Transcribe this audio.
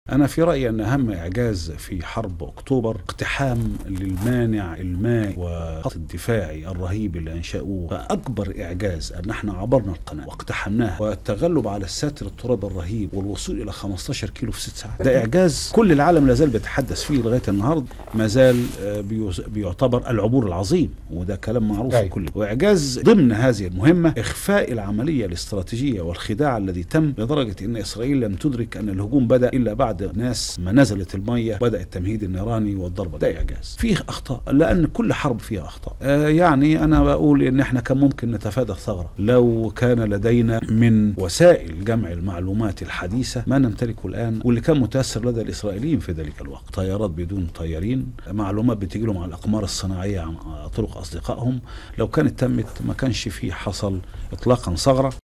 أنا في رأيي أن أهم إعجاز في حرب أكتوبر اقتحام للمانع المائي والخط الدفاعي الرهيب اللي أنشأوه فأكبر إعجاز أن احنا عبرنا القناة واقتحمناها والتغلب على الساتر التراب الرهيب والوصول إلى 15 كيلو في ست ساعات ده إعجاز كل العالم لا زال بيتحدث فيه لغاية النهاردة ما زال آه، بيوز- بيعتبر العبور العظيم وده كلام معروف أيوة. في كل وإعجاز ضمن هذه المهمة إخفاء العملية الاستراتيجية والخداع الذي تم لدرجة أن إسرائيل لم تدرك أن الهجوم بدأ إلا بعد ناس ما نزلت المية بدأ التمهيد النيراني والضربة ده إعجاز فيه أخطاء لأن كل حرب فيها أخطاء آه يعني أنا بقول إن إحنا كان ممكن نتفادى الثغرة لو كان لدينا من وسائل جمع المعلومات الحديثة ما نمتلكه الآن واللي كان متأثر لدى الإسرائيليين في ذلك الوقت طيارات بدون طيارين معلومات بتجي لهم على الأقمار الصناعية عن طرق أصدقائهم لو كانت تمت ما كانش فيه حصل إطلاقا ثغرة